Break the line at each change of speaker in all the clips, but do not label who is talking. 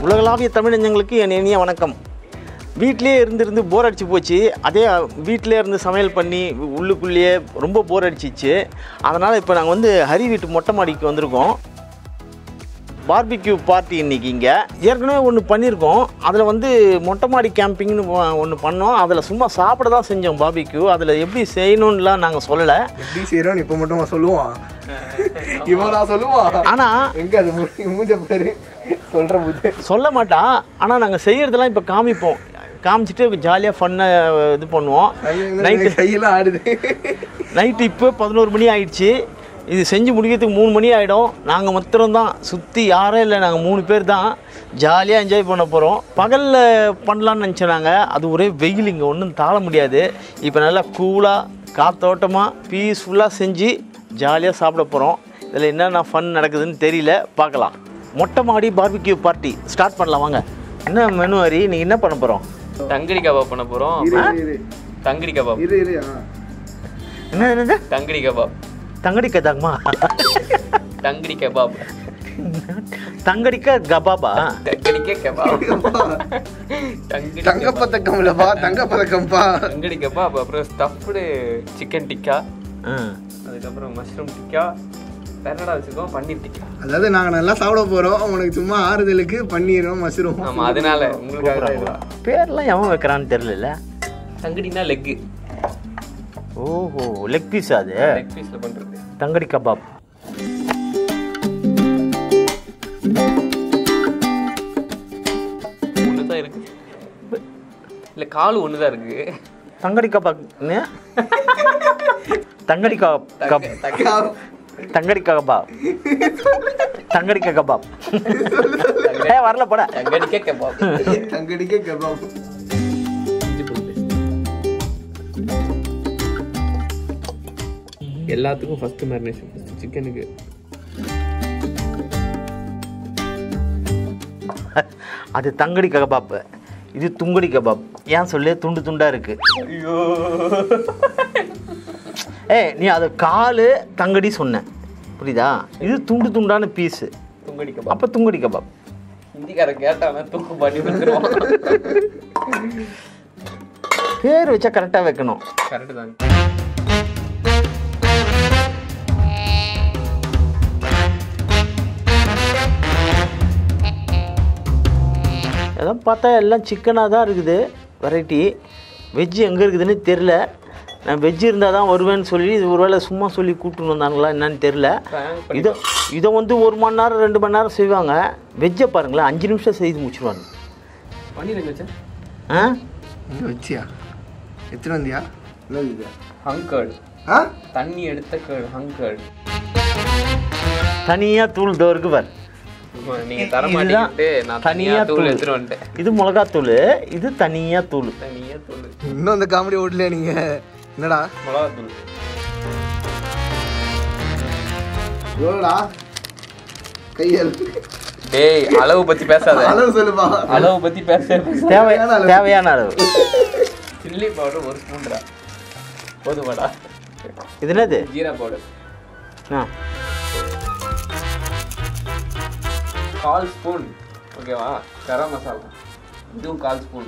உலகளாவிய தமிழஞ்சங்களுக்கு என் இனிய வணக்கம் வீட்டிலே இருந்திருந்து போர் அடிச்சு போச்சு அதே வீட்டிலே இருந்து சமையல் பண்ணி உள்ளுக்குள்ளேயே ரொம்ப போர் அடிச்சிச்சு அதனால் இப்போ நாங்கள் வந்து ஹரி வீட்டு மொட்டை மாடிக்கு வந்திருக்கோம் பார்பிக்யூ பார்ட்டி இன்னைக்கு இங்கே ஏற்கனவே ஒன்று பண்ணியிருக்கோம் அதில் வந்து மொட்டை மாடி கேம்பிங்னு ஒன்று பண்ணோம் அதில் சும்மா சாப்பிட தான் செஞ்சோம் பார்பிக்யூ அதில் எப்படி செய்யணும்லாம் நாங்கள் சொல்லலை
எப்படி செய்யறோம் இப்ப மட்டும் சொல்லுவான் இவன் நான் சொல்லுவான்
ஆனால்
எங்க அது மூ- மூஞ்ச பேரு சொல்ற போது
சொல்ல மாட்டான் ஆனால் நாங்கள் செய்கிறதெல்லாம் இப்போ காமிப்போம் காமிச்சிட்டு ஜாலியாக ஃபன்னாக இது பண்ணுவோம் நைட்டு
கையெல்லாம் ஆடுது
நைட்டு இப்போ பதினோரு மணி ஆயிடுச்சு இது செஞ்சு முடிக்கிறதுக்கு மூணு மணி ஆகிடும் நாங்கள் மாத்திரம்தான் சுற்றி யாரும் இல்லை நாங்கள் மூணு பேர் தான் ஜாலியாக என்ஜாய் பண்ண போகிறோம் பகலில் பண்ணலான்னு நினச்சோம் நாங்கள் அது ஒரே வெயில் இங்கே ஒன்றும் தாழ முடியாது இப்போ நல்லா கூலாக காத்தோட்டமாக பீஸ்ஃபுல்லாக செஞ்சு ஜாலியாக சாப்பிட போகிறோம் இதில் என்னென்ன ஃபன் நடக்குதுன்னு தெரியல பார்க்கலாம் மொட்டை மாடி பார்பிக்யூ பார்ட்டி ஸ்டார்ட் பண்ணலாம் வாங்க என்ன மெனு வரி நீங்கள் என்ன பண்ண போகிறோம்
தங்கடி கபாப் பண்ண போறோம்
இரு இரு
தங்கடி கபாப்
இரு இரு ஆ.
என்ன என்னது
தங்கடி கபாப்
தங்கடி கதாங்கம்மா
தங்கடி கபாப்
தங்கடிக்க கபாபா
தங்கடிக்க கபாப் தங்கடி
தங்க
கபாப்
பதக்கம் இல்லப்பா தங்க பதக்கம்ப்பா
தங்கடி கபாப் அப்புறம் ஸ்டஃப்டு சிக்கன் டிக்கா
ஆ.
அதுக்கப்புறம் மஷ்ரூம் டிக்கா வேற என்னடா வச்சுக்கோம் பன்னீர் டிக்கா
அதாவது நாங்க நல்லா சாப்பிட போறோம் உனக்கு சும்மா ஆறுதலுக்கு பன்னீரும் மஷ்ரூம்
ஆமா அதனால உங்களுக்காக தான் இதெல்லாம்.
பேர்லாம் எவன் வைக்கிறான்னு தெரியல
தங்கடினா லெக்
ஓஹோ லெக் பீஸ் அது
லெக் பீஸ்ல பண்றது
தங்கடி கபாப்
ஒன்று தான் இருக்கு இல்ல கால் ஒன்று தான் இருக்கு
தங்கடி கபாப் தங்கடி கபாப் கப்
தங்க-
தங்கடி கபாப் தங்கடி கபாப் ஏ வரல போட
தங்கடிக்க கபாப்
தங்கடிக்க கபாப்
இஞ்சி பூண்டு paste. எல்லாத்துக்கும் ஃபர்ஸ்ட் மேரினேஷன் சிக்கனுக்கு
அது தங்கடி கபாப் இது துங்கடி கபாப் ஏன் சொல்லு துண்டு துண்டா இருக்கு ஏய் நீ அது காலு தங்கடி சொன்ன புரியுதா இது துண்டு துண்டான பீஸு
துங்கடி கபாப்
அப்போ துங்கடி கபாப்
ஹிந்திக்காரன் கேட்டானா தூக்கு பாட்டி வந்துருவான்
பேர் வச்சா கரெக்டாக வைக்கணும்
கரெக்டு தான்
ஏதோ பார்த்தா எல்லாம் சிக்கனாக தான் இருக்குது வெரைட்டி வெஜ்ஜு எங்கே இருக்குதுன்னு தெரில நான் வெஜ்ஜு இருந்தால் தான் வருவேன்னு சொல்லி இது ஒருவேளை சும்மா சொல்லி கூப்பிட்டு வந்தாங்களா என்னன்னு தெரில
Prank பண்ணி-
இதை இதை வந்து ஒரு மணி நேரம் ரெண்டு மணி நேரம் செய்வாங்க வெஜ்ஜை பாருங்களேன் அஞ்சு நிமிஷம் செய்து முடிச்சிருவாங்க
பன்னீர் எங்க வச்சேன்
ஆ
இங்க வச்சியா எத்தனை வந்தியா என்னது இது
ஹங்கர்டு
ஆ
தண்ணி எடுத்த கேர்டு ஹங்கர்டு
தனியாக தூள் தோருக்கு பார்
நீங்க தர
இதுதான்
மாட்டேங்கிட்டு நான்
தனியா
தனியா தூள்
தூள்.
எடுத்துட்டு வந்துட்டேன்
இது மிளகாத்தூள் இது தனியாக தூள்
தனியா தூள்
இன்னும் அந்த காமெடி ஓடல நீங்க என்னடா
மிளகா தூள்
எவ்வளோடா கையல்
டேய் அளவு பத்தி பேசாத
அளவு சொல்லுப்பா
அளவு பத்தி பேச
தேவை
தேவையான அளவு.
தேவையான அளவு
சில்லி பவுடர் ஒரு ஸ்பூன்டா போதுமாடா
இது என்னது
ஜீரா பவுடர்
ஆ
கால் ஸ்பூன் ஓகேவா கரம் மசாலா இதுவும் கால் ஸ்பூன்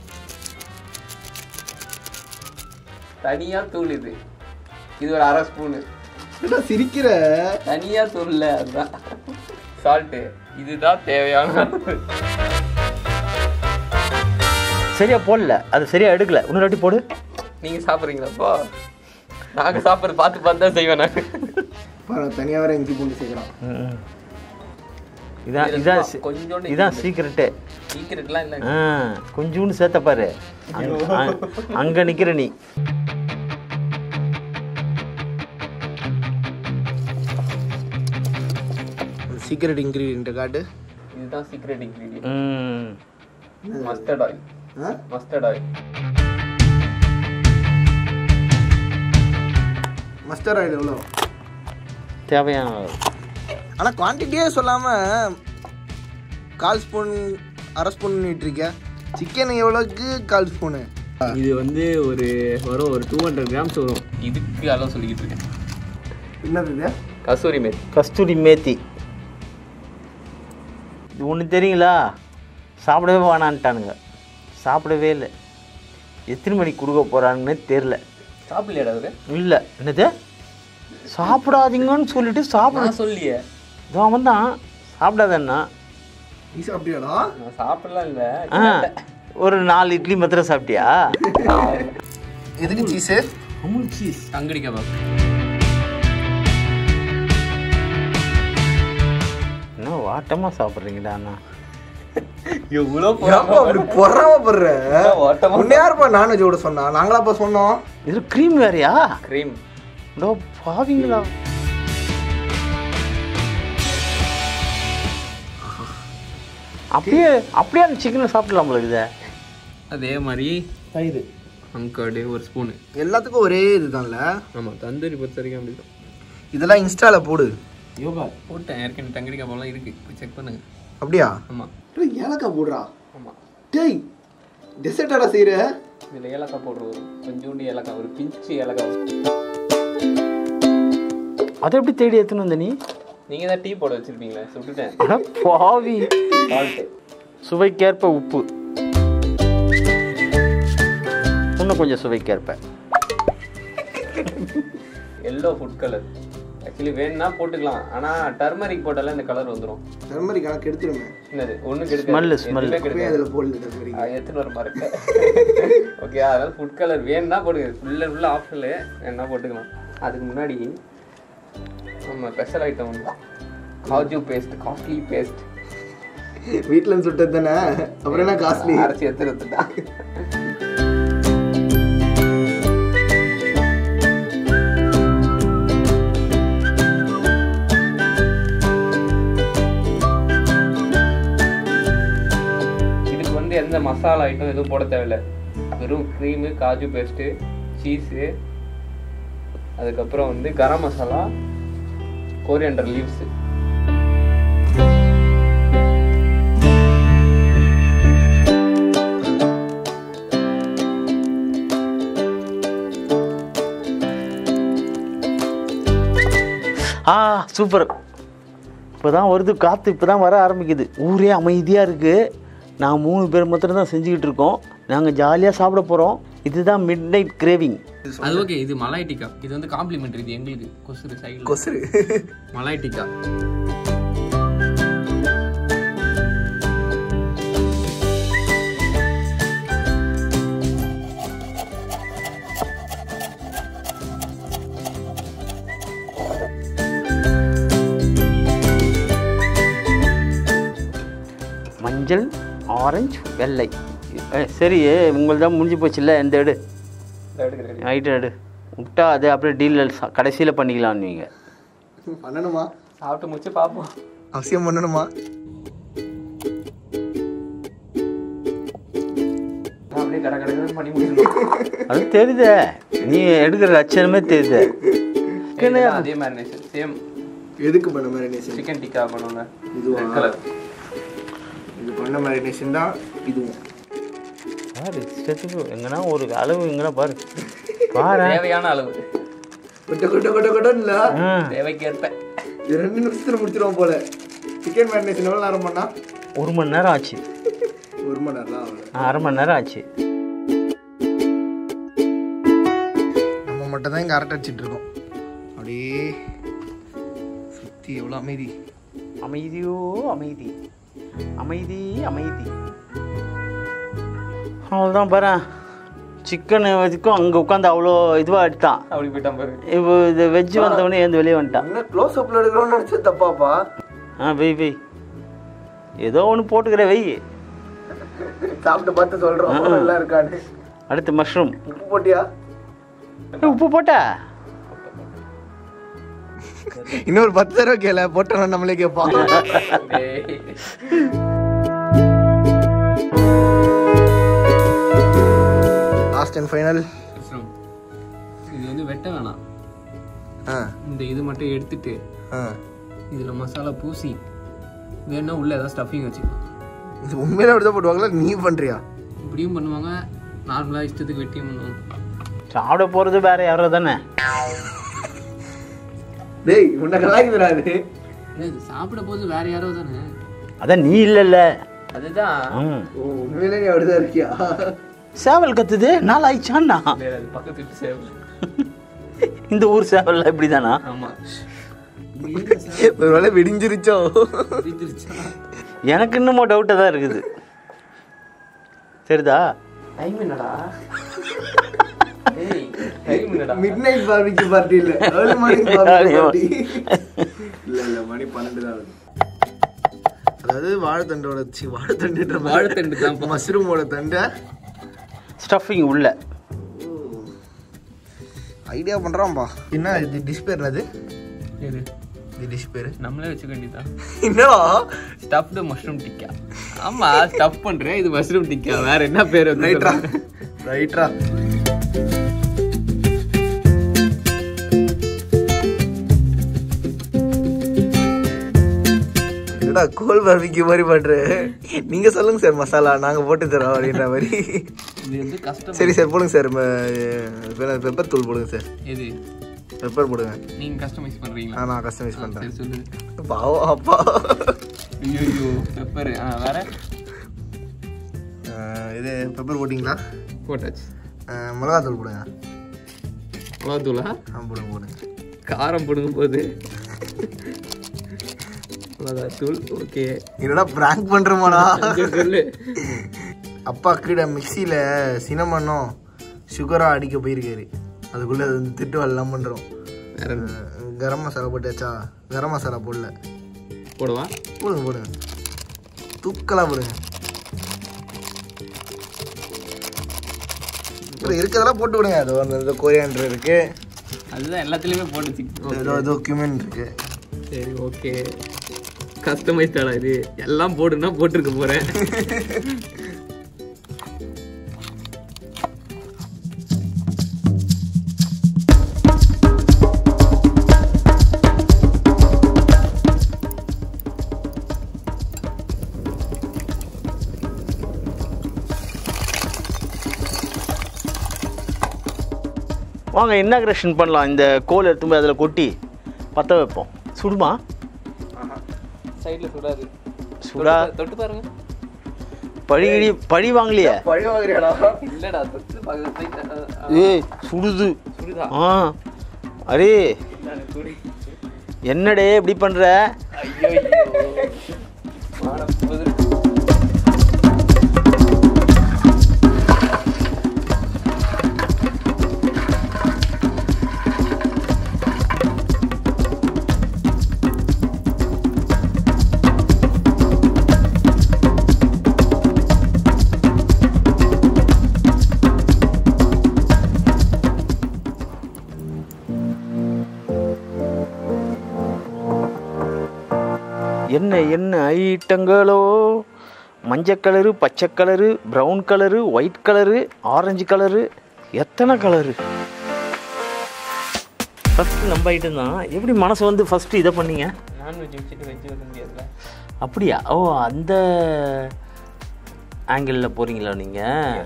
தனியா தூள் இது இது ஒரு அரை ஸ்பூனு
என்னடா சிரிக்கிற
தனியா தூள்ல அதுதான் சால்ட்டு இதுதான் தேவையான அளவு.
சரியா போடல அது சரியா எடுக்கல இன்னொரு வாட்டி போடு
நீங்க சாப்பிட்றீங்களாப்பா நாங்க சாப்பிட்றது பார்த்து பார்த்து தான் செய்வேன் நான்
பாரு தனியா வேற இஞ்சி பூண்டு சேர்க்கலாம்
ம். இதான்
இதுல
இதான்
சும்மா
சி-
கொஞ்சோண்டு
இதான்
இது.
சீக்கிரட்டு
சீக்கிரட்லாம் இல்லை
ஆ கொஞ்சோண்டு சேர்த்த பாரு அங்க- அ- அங்க நிக்கிற நீ
சீக்கிரட் இன்கிரீடியன்ட் காட்டு
இதுதான் சீக்ரெட் இன்க்ரீடியன்ட்
ம்
மஸ்டர்ட் ஆயில்
ஆ?
மஸ்டர்ட் ஆயில்
மஸ்டர்ட் ஆயில் எவ்வளோ
தேவையான அளவு.
ஆனால் குவான்டிட்டியே சொல்லாமல் கால் ஸ்பூன் அரை ஸ்பூன் இருக்க சிக்கன் எவ்வளோக்கு கால் ஸ்பூனு
இது வந்து ஒரு வரும் ஒரு டூ ஹண்ட்ரட் கிராம்ஸ் வரும் இதுக்கு அளவு சொல்லிக்கிட்டு இருக்கேன்
என்னது இது
கசூரி மேத்
கஸ்தூரி மேத்தி இது ஒன்று தெரியுங்களா சாப்பிடவே வேணான்ட்டானுங்க சாப்பிடவே இல்லை எத்தனை மணிக்கு கொடுக்க போகிறாங்கன்னு தெரில
சாப்பிடலையாடா அவரு
இல்லை என்னது சாப்பிடாதீங்கன்னு சொல்லிட்டு சாப்பிட
நான் சொல்லியே
இதோ அவன் தான் சாப்பிடாதண்ணா
நீ சாப்பிட்டியாடா
நான் சாப்பிடலாம் இல்லை
ஆ ஒரு நாலு இட்லி மாத்திரம் சாப்பிட்டியா
எதுக்கு சீஸு
அமுல் சீஸ்
தங்கடி கபாப்
என்ன வாட்டமாக சாப்பிட்றீங்கடா அண்ணா
எவ்வளோ
ஏப்பா அப்படி பொறாமப்படுற
ஓட்டமா
உன்னை யாருப்பா நான்வெஜ் விட சொன்னா நாங்களாப்பா சொன்னோம்
இது க்ரீம் வேறையா
க்ரீம்
டோ பாவீங்களா அப்படியே அப்படியே அந்த சிக்கனை சாப்பிடலாம் போல இதை
அதே மாதிரி
தயிர்
அங்கர்டு ஒரு ஸ்பூனு
எல்லாத்துக்கும் ஒரே இதுதான்ல
ஆமாம் தந்தூரி பொறுத்த வரைக்கும் அப்படி தான்
இதெல்லாம் இன்ஸ்டால போடு
யோகா
போட்டேன் ஏற்கனவே தங்கடி கபாப்லாம் இருக்குது போய் செக் பண்ணுங்க
அப்படியா
ஆமாம்
ஏலக்காய் போடுறா
ஆமாம்
டேய் டெசர்ட்டாடா செய்யற
இதில் ஏலக்காய் போடுறது கொஞ்சோண்டு ஏலக்காய் ஒரு பிஞ்சு ஏலக்காய்
அதை எப்படி தேடி எடுத்துன்னு வந்த நீ
நீங்கள் தான் டீ போட வச்சுருப்பீங்களே சுட்டுட்டேன்
அட பாவி
சால்ட்டு
சுவைக்கேற்ப உப்பு இன்னும் கொஞ்சம் சுவைக்கேற்ப
எல்லோ ஃபுட் கலர் ஆக்சுவலி வேணும்னா போட்டுக்கலாம் ஆனால் டர்மரிக் போட்டாலே இந்த கலர் வந்துடும்
டர்மரிக் கணக்கு எடுத்துருமே
என்னது ஒன்றும்
Smell,
கெடுக்காது
smell.
எதுவுமே
அப்படியே
கெடுக்காது
அதில் போடல டர்மரிக்
அது எடுத்துன்னு வர பாருங்க ஓகே அதனால ஃபுட் கலர் வேணும்னா போடுங்க ஃபுல்லாக ஃபுல்லாக ஆப்ஷனில் வேணா போட்டுக்கலாம் அதுக்கு முன்னாடி நம்ம ஸ்பெஷல் ஐட்டம் ஒன்று காஜு பேஸ்ட் காஸ்ட்லி பேஸ்ட்
வீட்டில் சுட்டது தானே அப்புறம் என்ன காஸ்ட்லி
அரைச்சி எடுத்துருந்துட்டா இதுக்கு வந்து எந்த மசாலா ஐட்டம் எதுவும் போட தேவையில்ல வெறும் க்ரீமு காஜு பேஸ்ட்டு சீஸு அதுக்கப்புறம் வந்து கரம் மசாலா கோரியண்டர் லீவ்ஸு
ஆ சூப்பர் இப்போ தான் வருது காற்று இப்போ தான் வர ஆரம்பிக்குது ஊரே அமைதியாக இருக்குது நாங்கள் மூணு பேர் மாத்திரம் தான் செஞ்சுக்கிட்டு இருக்கோம் நாங்கள் ஜாலியாக சாப்பிட போகிறோம் இதுதான் மிட் நைட் கிரேவிங்
அது ஓகே இது மலாய் டிக்கா இது வந்து காம்ப்ளிமெண்ட்ரி இது எங்களுக்கு கொசுறு சைடில்
கொசுரு
மலாய் டிக்கா
மஞ்சள் ஆரஞ்சு வெள்ளை ஏ, சரி உங்கள் தான் முடிஞ்சு போச்சுல்ல இந்த எடு ரைட்டு எடு விட்டா அது அப்படியே டீல் கடைசியில் பண்ணிக்கலாம் நீங்கள்
பண்ணணுமா
சாப்பிட்டு முடிச்சு பார்ப்போம்
அவசியம் பண்ணணுமா
அப்படியே கடை கடை பண்ணி முடிச்சிடணும்
அது தெரியுதே நீ எடுக்கிற லட்சணமே தெரியுது
இதுதான் அதே மேரினேஷன் சேம்
எதுக்கு பண்ண மேரினேஷன்
சிக்கன் டிக்கா பண்ணுவாங்க
இதுவா?
ரெட் கலர்
இது பண்ண மேரினேஷன் தான் இதுவும்
பாரு இஷ்டத்துக்கு எங்கன்னா ஒரு அளவு எங்கன்னா பாரு பாரு
தேவையான அளவு
கொட்ட கொட்ட கொட்ட கொட்டன்னு இல்ல
ஆ
தேவைக்கேற்ப
இது ரெண்டு நிமிஷத்துல முடிச்சிருவோம் போல சிக்கன் மேரினேஷன் எவ்வளோ நேரம் பண்ணா
ஒரு மணி நேரம் ஆச்சு
ஒரு மணி நேரம் ஆகல
ஆ, அரை மணி நேரம் ஆச்சு
நம்ம மட்டும் தான் இங்கே அரட்டை அடிச்சிட்டு இருக்கோம் அப்படியே சுற்றி எவ்வளோ அமைதி
அமைதியோ அமைதி அமைதி அமைதி அவ்வளோதான் பாரு சிக்கன் இதுக்கும் அங்கே உட்காந்து அவ்வளோ இதுவாக எடுத்தான்
அப்படி போயிட்டான் பாரு
இப்போ இது வெஜ்ஜு வந்தவொடனே எழுந்து வெளியே வந்துட்டான்
என்ன க்ளோஸ் அப்பில் எடுக்கிறோம்னு நினச்சது தப்பாப்பா
ஆ வெய் வெய் ஏதோ ஒன்று போட்டுக்கிற வெய்
சாப்பிட்டு பார்த்து சொல்கிறோம் நல்லா இருக்கான்னு
அடுத்து மஷ்ரூம்
உப்பு போட்டியா
உப்பு போட்டா
இன்னொரு பத்து தடவை கேள போட்டோம் நம்மளே கேட்பான்
டேய்.
லாஸ்ட் அண்ட் ஃபைனல்
அப்புறம் இது வந்து வெட்ட வேணாம்
ஆ
இந்த இது மட்டும் எடுத்துட்டு
ஆ
இதில் மசாலா பூசி வேணா உள்ள ஏதாவது ஸ்டஃபிங் வச்சுக்கலாம்
இது உண்மையில அப்படிதான் போடுவாங்களா நீ பண்றியா
இப்படியும் பண்ணுவாங்க நார்மலாக இஷ்டத்துக்கு வெட்டியும் பண்ணுவாங்க
சாப்பிட போகிறது வேற யாரோ தானே
டேய் உன்னை கலாய்க்கு வராது
ஏய், இது சாப்பிட போது வேற யாரோ தானே
அதான் நீ இல்லைல்ல
அதுதான்
ம்
ஓ உண்மையிலே நீ அப்படிதான் இருக்கியா
சேவல் கத்துது நாள் ஆயிடுச்சான்னா
வேற அது பக்கத்து வீட்டு சேவல்
இந்த ஊர் சேவல் இப்படிதானா
ஆமா
ஒருவேளை விடிஞ்சிருச்சோ
எனக்கு இன்னமும் டவுட்டாக தான் இருக்குது சரிதா
டைம் என்னடா ஏய் டைம் என்னடா
மிட் நைட் பார்பிக்கு பார்ட்டி இல்ல ஏர்லி மார்னிங் பார்பிக்கு பார்ட்டி இல்ல இல்ல மணி பன்னெண்டு தான் ஆகுது அதாவது வாழைத்தண்டோட சி வாழைத்தண்டுன்ற
வாழைத்தண்டு தான்.
மஷ்ரூமோட தண்டை
ஸ்டஃபிங் உள்ள
ஐடியா பண்றான்பா என்ன இது டிஷ் பேர் என்னது
இது
இது டிஷ் பேர்
நம்மளே வச்சுக்க வேண்டியதான்
என்னடா
ஸ்டஃப்டு மஷ்ரூம் டிக்கா ஆமா ஸ்டஃப் பண்றேன் இது மஷ்ரூம் டிக்கா வேற என்ன பேர் வந்து
ரைட்ரா
சொல்லுங்க?
ரைட்ரா என்னடா கோல் பார்பிக்கு மாதிரி பண்ற நீங்க சொல்லுங்க சார் மசாலா நாங்க போட்டு தரோம் அப்படின்ற மாதிரி
இது வந்து கஷ்டம்
சரி சார் போடுங்க சார் பெப்பர் தூள் போடுங்க சார்
எது
பெப்பர் போடுங்க
நீங்க கஸ்டமைஸ் பண்றீங்களா
ஆ, நான் கஸ்டமைஸ் பண்றேன்
சரி சொல்லு
பாவம் அப்பா
ஐயோ பெப்பர் ஆ வேற
ஆ, இது பெப்பர் போட்டிங்களா
போட்டாச்சு
ஆ, மிளகாத்தூள் போடுங்க
மிளகாத்தூளா
ஆ போடுங்க போடுங்க
காரம் போடுங்க போது மிளகாத்தூள் ஓகே
என்னடா பிராங்க் பண்றோமாடா
சொல்லு
அப்பா கீழே மிக்சியில் சினமண்ணும் சுகராக அடிக்க போயிருக்காரு அதுக்குள்ளே அது வந்து திட்டு எல்லாம் பண்ணுறோம்
வேற என்ன?
கரம் மசாலா போட்டாச்சா கரம் மசாலா போடல
போடவா
போடுங்க போடுங்க தூக்கலாக போடுங்க அப்புறம் இருக்கிறதெல்லாம் போட்டு விடுங்க அது அந்த இது கொரியாண்டர் இருக்கு
அதுதான் எல்லாத்துலயுமே போட்டுச்சு
ஏதோ ஏதோ கியூமென் இருக்கு
சரி ஓகே கஸ்டமைஸ்டாடா இது எல்லாம் போடுன்னா போட்டிருக்க போறேன்
வாங்க இன்னாகிரேஷன் பண்ணலாம் இந்த கோல் எடுத்து போய் அதில் கொட்டி பற்ற வைப்போம் சுடுமா
சைடுல சுடாது
சுடா
தொட்டு பாருங்க
பழி பழி வாங்கலையே
பழி வாங்குறியாடா
இல்லடா தொட்டு பாக்குறது
ஏய் சுடுது
சுடுதா
ஆ அரே
நான் சுடி
என்னடே இப்படி பண்ணுற
ஐயோ ஐயோ மானம் போகுது.
என்ன என்ன ஐட்டங்களோ மஞ்சள் கலரு பச்சை colour brown colour white colour orange colour எத்தனை கலரு ஃபஸ்ட்டு நம்ம ஐட்டம் தான் எப்படி மனசு வந்து ஃபஸ்ட்டு இதை பண்ணீங்க
நான்வெஜ் வச்சுட்டு வெஜ் வைக்க முடியாதுல்ல
அப்படியா ஓ அந்த ஆங்கிளில் போகிறீங்களா நீங்கள்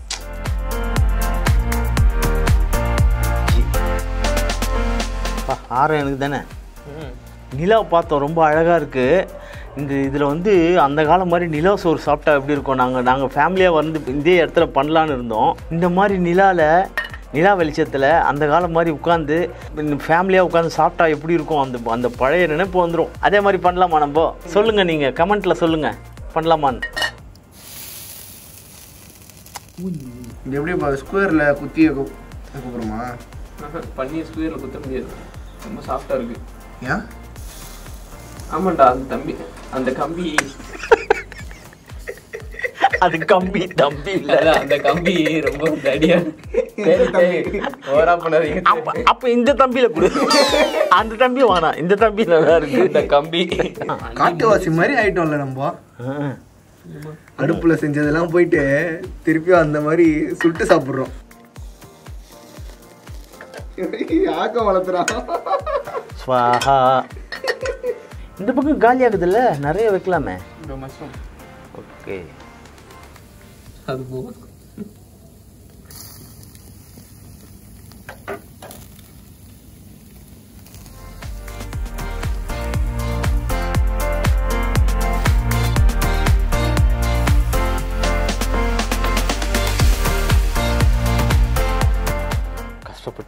ஆரம் எனக்கு தானே
ம்
நிலா பார்த்தோம் ரொம்ப அழகாக இருக்குது இந்த இதில் வந்து அந்த காலம் மாதிரி நிலா சோறு சாப்பிட்டா எப்படி இருக்கும் நாங்கள் நாங்கள் ஃபேமிலியாக வந்து இதே இடத்துல பண்ணலான்னு இருந்தோம் இந்த மாதிரி நிலாவில் நிலா வெளிச்சத்தில் அந்த காலம் மாதிரி உட்காந்து ஃபேமிலியாக உட்காந்து சாப்பிட்டா எப்படி இருக்கும் அந்த அந்த பழைய நினைப்பு வந்துடும் அதே மாதிரி பண்ணலாமா நம்ம சொல்லுங்கள் நீங்கள் கமெண்ட்டில் சொல்லுங்கள் பண்ணலாமான்னு
இது எப்படி இப்போ ஸ்கொயரில் குத்தி கூப்பிடுமா
ஆஹா, பன்னீர் ஸ்கொயரில் குத்த முடியாது ரொம்ப சாஃப்டாக இருக்கு
ஏன்
ஆமாண்டா அந்த தம்பி அந்த கம்பி
அது கம்பி தம்பி இல்லை
அதான், அந்த கம்பி ரொம்ப தடியா ஓரா பண்ணாதீங்க
அப்போ அப்போ இந்த தம்பியில் கொடு அந்த தம்பி வேணாம் இந்த தம்பி நல்லா இருக்கு
இந்த கம்பி
காட்டுவாசி மாதிரி ஆயிட்டோம்ல நம்ம
ஆ.
அடுப்புல செஞ்சதெல்லாம் போயிட்டு திருப்பியும் அந்த மாதிரி சுட்டு சாப்பிடுறோம் ஆக்கம் வளர்த்துறான்
ஸ்வாஹா இந்த பக்கம் காலி ஆகுதுல்ல நிறைய வைக்கலாமே
இந்த மஷ்ரூம்
ஓகே
அது போதும்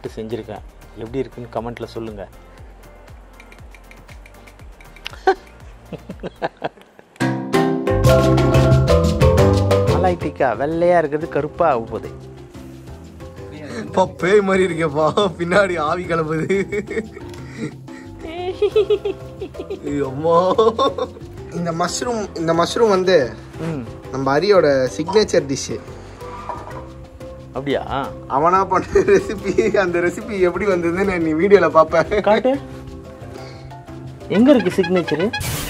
போட்டு செஞ்சுருக்கேன் எப்படி இருக்குன்னு கமெண்ட்டில் சொல்லுங்கள் மலாய் டிக்கா வெள்ளையாக இருக்கிறது கருப்பாக ஆக போகுது
அப்பா பேய் மாதிரி இருக்கேப்பா பின்னாடி ஆவி கிளம்புது ஐயோ, அம்மா இந்த மஷ்ரூம் இந்த மஷ்ரூம் வந்து
ம்
நம்ம ஹரியோட சிக்னேச்சர் டிஷ்ஷு
அப்படியா
அவனா பண்ண ரெசிபி அந்த ரெசிபி எப்படி வந்ததுன்னு நீ வீடியோல பாப்பேன்
காட்டு எங்க இருக்கு சிக்னேச்சரு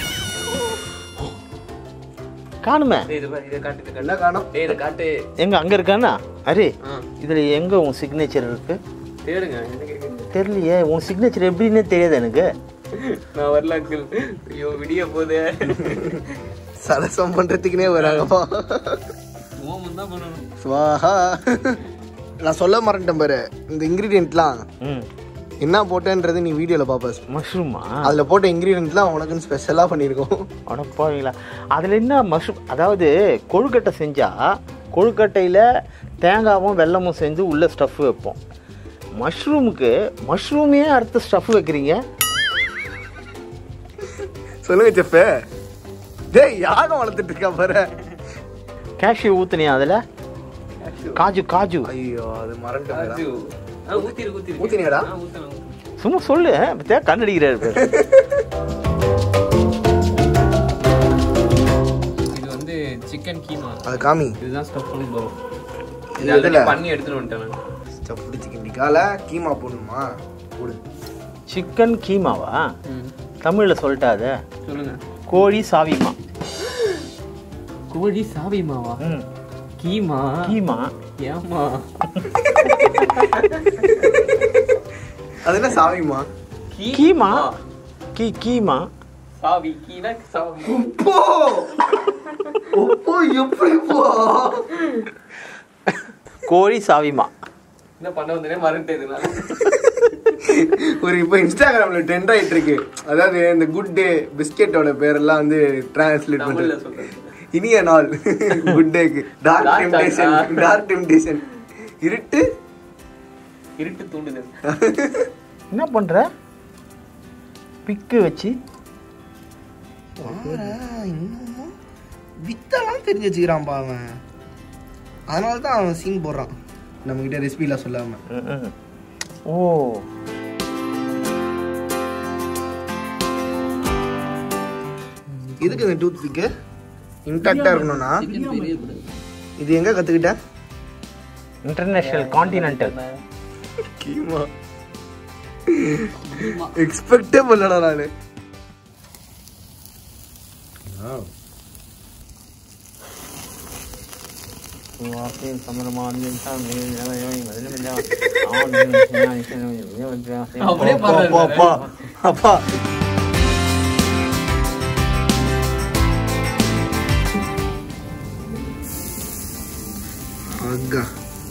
காணுமே
டேய், இது பாரு, இதை காட்டு இதை
என்ன
காட்டு
காணும்
டேய் இதை காட்டு
எங்க அங்க இருக்கானா அரே
ஆ
இதுல எங்க உன் சிக்னேச்சர் இருக்கு
தேடுங்க என்ன கேக்குறீங்க
தெரியலையே உன் சிக்னேச்சர் எப்படின்னே தெரியாது எனக்கு
நான் வரல அங்கிள் ஐயோ விடிய போதே
சரசம் பண்றதுக்குனே வராங்கப்பா
ஓமம் தான் பண்ணணும்
ஸ்வாஹா நான் சொல்ல மறந்துட்டேன் பாரு இந்த இன்கிரீடியன்ட்லாம்
ம்
என்ன போட்டேன்றது நீ வீடியோல பாப்ப
மஷ்ரூமா
அதுல போட்ட இன்கிரீடியன்ட்லாம் உனக்குன்னு ஸ்பெஷலா பண்ணியிருக்கோம்
அடப்பாவீங்களா அதில் என்ன மஷ்ரூம் அதாவது கொழுக்கட்டை செஞ்சால் கொழுக்கட்டையில் தேங்காவும் வெல்லமும் செஞ்சு உள்ள ஸ்டஃப் வைப்போம் மஷ்ரூமுக்கு மஷ்ரூமே அடுத்த ஸ்டஃப் வைக்கிறீங்க
சொல்லுங்க செஃப் டேய் யாகம் வளர்த்துட்டு இருக்கா பாரு
கேஷ்யூ ஊற்றுனியா அதில் காஜு காஜு
ஐயோ அது மறந்துட்டேன்
காஜு ஆ ஊத்திரு ஊத்திரு
ஊத்தினியாடா?
ஆ ஊத்தணும் ஊத்தணும்.
சும்மா சொல்லு பத்தியா கண்ணடிக்கிறாரு பேர்
இது வந்து சிக்கன் கீமா
அது காமி
இதுதான் ஸ்டஃப் பண்ணி போகும்
இது
இது already
எதுல?
பண்ணி எடுத்துட்டு வந்துட்டேன் நான்
ஸ்டஃப்டு சிக்கன் டிக்கால கீமா போடணுமா போடு
சிக்கன் கீமாவா தமிழில் சொல்லிட்டாத
சொல்லுங்க
கோழி சாவிமா
கோழி சாவி மாவா
ம்
கீமா
கீமா
ஏமா
அது என்ன சாவிமா
கீமா கீ கீமா
சாவி கீனா சாவி
உப்போ உப்போ எப்படி போ
கோழி சாவிமா
என்ன பண்ண வந்தனே மறந்துட்டேன் நான்
ஒரு இப்போ இன்ஸ்டாகிராம்ல ட்ரெண்ட் ஆயிட்டு இருக்கு அதாவது இந்த குட் டே பிஸ்கெட்டோட பேரெல்லாம் வந்து டிரான்ஸ்லேட்
தமிழ்ல
பண்றது
சொல்றேன்
இனிய நாள் குட் டேக்கு dark
Dark
temptation
ah.
Dark temptation இருட்டு
இருட்டு தூண்டுதல்
என்ன பண்ணுற பிக்கு வச்சு
வித்தெல்லாம் தெரிஞ்சு வச்சுக்கிறான்ப்பா அவன் அதனால தான் அவன் சீன் போடுறான் நம்ம கிட்ட ரெசிபிலாம் சொல்லாம
ம், ம். ஓ
எதுக்கு இந்த டூத் பிக்கு இன்டாக்டா இருக்கணும்னா இது எங்க கத்துக்கிட்ட
இன்டர்நேஷனல் கான்டினென்டல்
கீமா எக்ஸ்பெக்டே பண்ணலடா நானு
அப்படியே
அப்பா,
பாருங்க
அப்பா, அப்பா அக்கா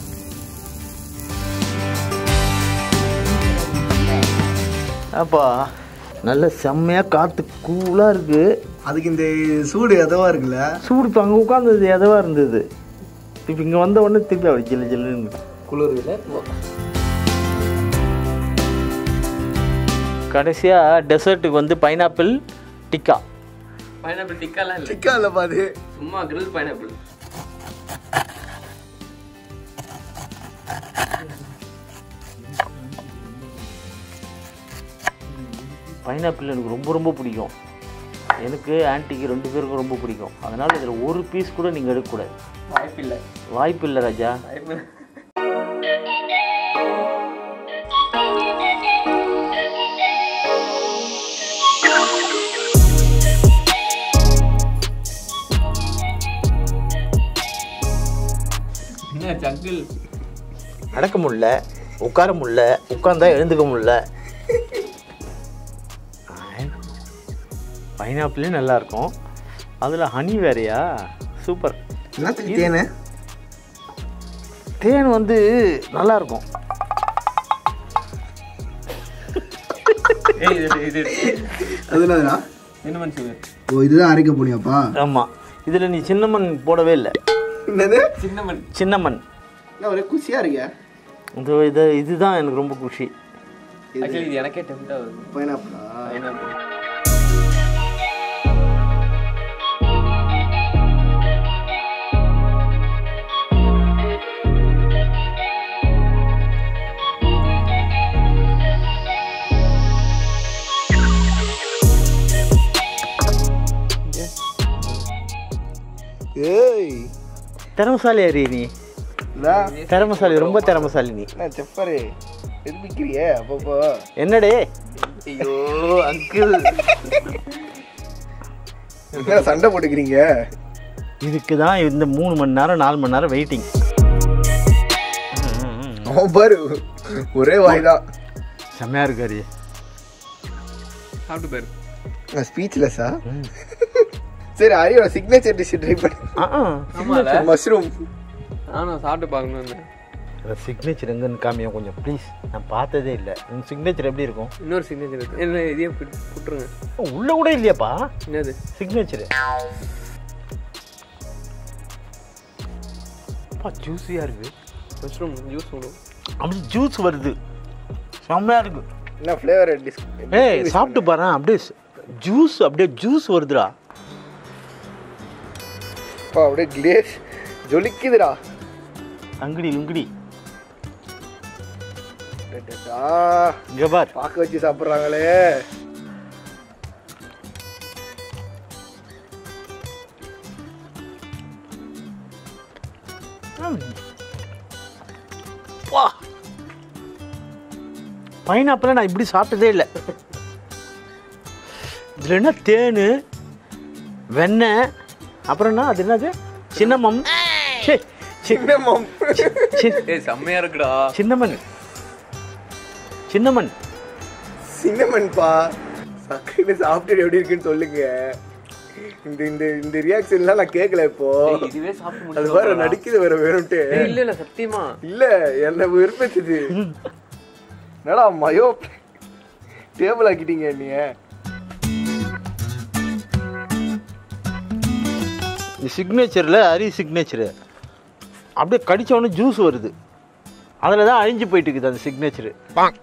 அப்பா நல்ல செம்மையா காத்து கூலா இருக்கு
அதுக்கு இந்த சூடு எதவா இருக்குல்ல
சூடு இப்போ அங்கே உட்காந்தது எதவா இருந்தது இப்போ இங்கே வந்த உடனே திருப்பி அப்படி ஜில்லு ஜில்லுன்னு
குளிர்ல
கடைசியாக டெசர்ட்டுக்கு வந்து பைனாப்பிள் டிக்கா
பைனாப்பிள் டிக்காலாம் இல்லை
சிக்கா இல்ல பாது
சும்மா கிரில் பைனாப்பிள்
பைனாப்பிள் எனக்கு ரொம்ப ரொம்ப பிடிக்கும் எனக்கு ஆன்ட்டிக்கு ரெண்டு பேருக்கும் ரொம்ப பிடிக்கும் அதனால் இதில் ஒரு பீஸ் கூட நீங்கள் எடுக்கக்கூடாது
வாய்ப்பில்லை
வாய்ப்பு இல்லை ராஜா
வாய்ப்பு என்ன ஜங்கிள்
நடக்க முடியல உட்கார முடியல உட்காந்தா எழுந்துக்க முடியல பைனாப்பிளே நல்லா இருக்கும் அதில் ஹனி வேறையா சூப்பர்
என்னத்துக்கு தேனு
தேன் வந்து நல்லா இருக்கும்
ஏய் இது இது
அது என்னதுடா
சின்னமன் சுகர்
ஓ இதுதான் அரைக்க போனியாப்பா
ஆமாம் இதில் நீ சின்னமன் போடவே இல்லை
என்னது
சின்னமன்
சின்னமன்
என்ன ஒரே குசியா இருக்கியா
இது இது இதுதான் எனக்கு ரொம்ப குஷி
ஆக்சுவலி இது எனக்கே டெம்ட் ஆகுது
பைனாப்பிளா
pineapple.
ஏய்
திறமசாலி அறிய நீ
இல்ல
திறமசாலி ரொம்ப திறமசாலி நீ
என்ன செப்பரு எதுமிக்கிறியே அப்பப்போ
என்னடே
ஐயோ அங்கிள் என்ன சண்டை போட்டுக்கிறீங்க
இதுக்கு தான் இந்த மூணு மணி நேரம் நாலு மணி நேரம் வெயிட்டிங்
அவன் பாரு ஒரே வாய் தான்
செம்மையா இருக்காரு
சாப்பிட்டு பாரு
நான் ஸ்பீச்லெஸ்ஸா சரி அரியோட சிக்னேச்சர் டிஷ் ட்ரை பண்ணு
ஆமால
மஷ்ரூம்
நானும் சாப்பிட்டு பார்க்கணும்
சிக்னேச்சர் எங்கன்னு காமியா கொஞ்சம் ப்ளீஸ் நான் பார்த்ததே இல்லை உங்கள் சிக்னேச்சர் எப்படி இருக்கும்
இன்னொரு சிக்னேச்சர் இருக்கு என்ன இதையே புட்டு- புட்டுருங்க
ஓ, உள்ள கூட இல்லையாப்பா
என்னது
சிக்னேச்சர் அப்பா ஜூஸியாக இருக்கு
மஷ்ரூம் ஜூஸ் விடும்
அப்படி ஜூஸ் வருது செம்மையா இருக்கு
என்ன ஃப்ளேவர் டிஷ்
ஏய் சாப்பிட்டு பாரு அப்படியே ஜூஸ் அப்படியே ஜூஸ் வருதுடா
அப்பா அப்படியே கிளேஸ் ஜொலிக்குதுடா
அங்கடி உங்கடி
டடடா.
இங்க பார்
பாக்க வச்சு சாப்பிட்றாங்களே
வா பைனாப்பிள் நான் இப்படி சாப்பிட்டதே இல்லை இதில் என்ன தேன் வெண்ணெய் அப்புறம் என்ன அது என்னது சின்னமம் ச்சே, சி-
சின்னமம்
சி-
ஏய் செம்மையா இருக்குடா
சின்னமன் சின்னமன்
சின்னமன்பா சக்கரை சாப்பிட்டு எப்படி இருக்குன்னு சொல்லுங்க இந்த இந்த இந்த ரியாக்ஷன்லாம் நான் கேட்கல இப்போ
ஏய், இதுவே சாப்பிட்டு
அது
முடிச்சு
வேற நடிக்குது வேற வேணும்ட்டு
ஏய், இல்ல இல்ல சத்தியமா
இல்ல என்ன விருப்பத்துது என்னடா மயோ டேபிள் ஆக்கிட்டீங்க நீங்க
இந்த சிக்னேச்சரில் அரி சிக்னேச்சரு அப்படியே கடிச்ச உடனே ஜூஸ் வருது அதில் தான் அழிஞ்சு போயிட்டு இருக்குது அந்த சிக்னேச்சரு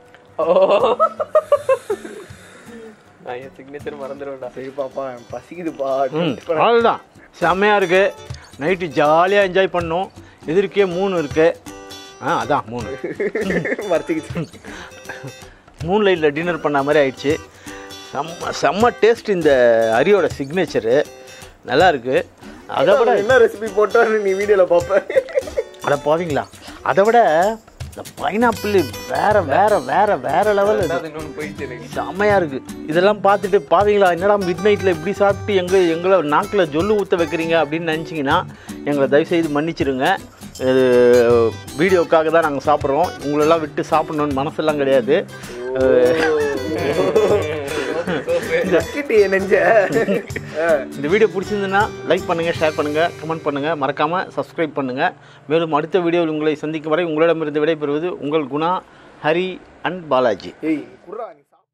நான் என் சிக்னேச்சர் மறந்துடுவேன்டா
சரி பாப்பா எனக்கு பசிக்குதுப்பா
ம் அவ்வளோதான் செம்மையாக இருக்கு நைட்டு ஜாலியாக என்ஜாய் பண்ணோம் எதிர்க்கே மூணு இருக்கு ஆ அதான் மூணு
மறந்துக்கிச்சு
மூணு லைட்டில் டின்னர் பண்ண மாதிரி ஆயிடுச்சு செம்ம செம்ம டேஸ்ட் இந்த அரியோட சிக்னேச்சரு நல்லா இருக்கு அதை விட
என்ன ரெசிபி போட்டான்னு நீ வீடியோல பாப்ப
அட போவீங்களா அதை விட இந்த பைனாப்பிள் வேற வேற வேற வேற லெவல்
ரெண்டாவது இன்னொன்று போயிடுச்சு எனக்கு
செம்மையா இருக்கு இதெல்லாம் பார்த்துட்டு பாவீங்களா என்னடா மிட் நைட்டில் இப்படி சாப்பிட்டு எங்க எங்களை நாக்கில் ஜொல்லு ஊற்ற வைக்கிறீங்க அப்படின்னு நினச்சிங்கன்னா எங்களை தயவுசெய்து மன்னிச்சிடுங்க இது வீடியோக்காக தான் நாங்கள் சாப்பிட்றோம் உங்களெல்லாம் விட்டு சாப்பிடணும்னு மனசெல்லாம் கிடையாது
நக்கிட்டு என் நெஞ்ச
இந்த வீடியோ பிடிச்சிருந்துன்னா லைக் பண்ணுங்கள் ஷேர் பண்ணுங்கள் கமெண்ட் பண்ணுங்கள் மறக்காமல் சப்ஸ்கிரைப் பண்ணுங்கள் மேலும் அடுத்த வீடியோவில் உங்களை சந்திக்கும் வரை உங்களிடமிருந்து விடைபெறுவது உங்கள் குணா ஹரி அண்ட் பாலாஜி
ஏய் குர்ரா நீ